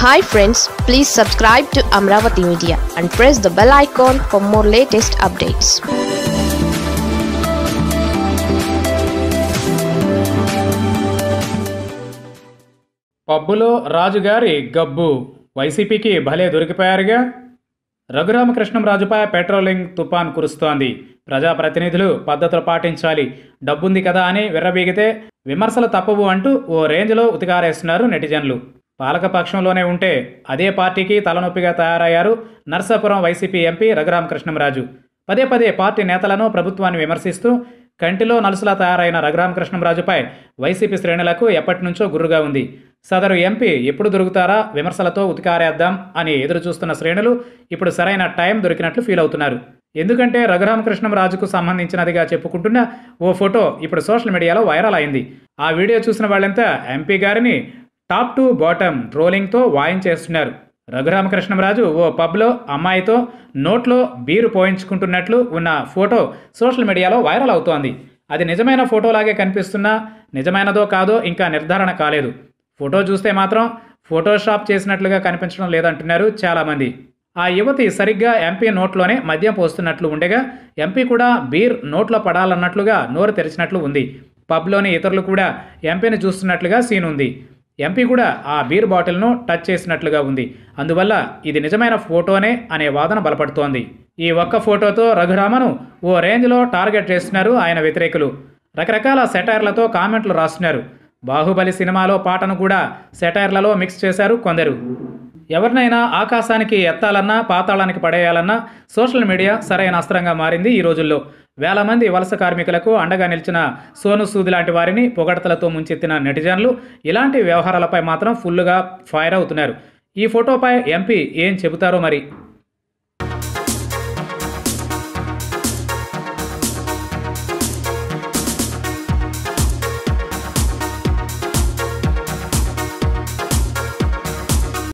hi friends please subscribe to Amaravati media and press the bell icon for more latest updates పబ్బులో రాజుగారి గబ్బు వైసీపీకి భలే దొరికిపోయారుగా రఘురామకృష్ణంరాజుపై పెట్రోలింగ్ తుపాన్ కురుస్తోంది ప్రజాప్రతినిధులు పద్ధతులు పాటించాలి డబ్బుంది కదా అని విర్రబీగితే విమర్శలు తప్పవు అంటూ ఓ రేంజ్లో ఉతికారేస్తున్నారు నెటిజన్లు పాలకపక్షంలోనే ఉంటే అదే పార్టీకి తలనొప్పిగా తయారయ్యారు నర్సాపురం వైసీపీ ఎంపీ రఘురామకృష్ణంరాజు పదే పదే పార్టీ నేతలను ప్రభుత్వాన్ని విమర్శిస్తూ కంటిలో నలుసులా తయారైన రఘురామకృష్ణంరాజుపై వైసీపీ శ్రేణులకు ఎప్పటి నుంచో గుర్రుగా ఉంది సదరు ఎంపీ ఎప్పుడు దొరుకుతారా విమర్శలతో ఉతికారేద్దాం అని ఎదురు చూస్తున్న శ్రేణులు ఇప్పుడు సరైన టైం దొరికినట్లు ఫీల్ అవుతున్నారు ఎందుకంటే రఘురామకృష్ణంరాజుకు సంబంధించినదిగా చెప్పుకుంటున్న ఓ ఫోటో ఇప్పుడు సోషల్ మీడియాలో వైరల్ అయింది ఆ వీడియో చూసిన వాళ్ళంతా ఎంపీ గారిని టాప్ టు బాటమ్ ట్రోలింగ్తో వాయించేస్తున్నారు రఘురామకృష్ణంరాజు ఓ పబ్లో అమ్మాయితో నోట్లో బీరు పోయించుకుంటున్నట్లు ఉన్న ఫోటో సోషల్ మీడియాలో వైరల్ అవుతోంది అది నిజమైన ఫోటోలాగే కనిపిస్తున్నా నిజమైనదో కాదో ఇంకా నిర్ధారణ కాలేదు ఫోటో చూస్తే మాత్రం ఫోటోషాప్ చేసినట్లుగా కనిపించడం లేదంటున్నారు చాలామంది ఆ యువతి సరిగ్గా ఎంపీ నోట్లోనే మద్యం పోస్తున్నట్లు ఉండగా ఎంపీ కూడా బీర్ నోట్లో పడాలన్నట్లుగా నోరు తెరిచినట్లు ఉంది పబ్లోని ఇతరులు కూడా ఎంపీని చూస్తున్నట్లుగా సీన్ ఉంది ఎంపీ కూడా ఆ బీర్ బాటిల్ను టచ్ చేసినట్లుగా ఉంది అందువల్ల ఇది నిజమైన ఫోటోనే అనే వాదన బలపడుతోంది ఈ ఒక్క ఫోటోతో రఘురామను ఓ రేంజ్లో టార్గెట్ చేస్తున్నారు ఆయన వ్యతిరేకులు రకరకాల సెటైర్లతో కామెంట్లు రాస్తున్నారు బాహుబలి సినిమాలో పాటను కూడా సెటైర్లలో మిక్స్ చేశారు కొందరు ఎవరినైనా ఆకాశానికి ఎత్తాలన్నా పాతాళానికి పడేయాలన్నా సోషల్ మీడియా సరైన అస్త్రంగా మారింది ఈ రోజుల్లో వేల మంది వలస కార్మికులకు అండగా నిలిచిన సోను సూద్ లాంటి వారిని పొగడతలతో ముంచెత్తిన నెటిజన్లు ఇలాంటి వ్యవహారాలపై మాత్రం ఫుల్లుగా ఫైర్ అవుతున్నారు ఈ ఫోటోపై ఎంపీ ఏం చెబుతారో మరి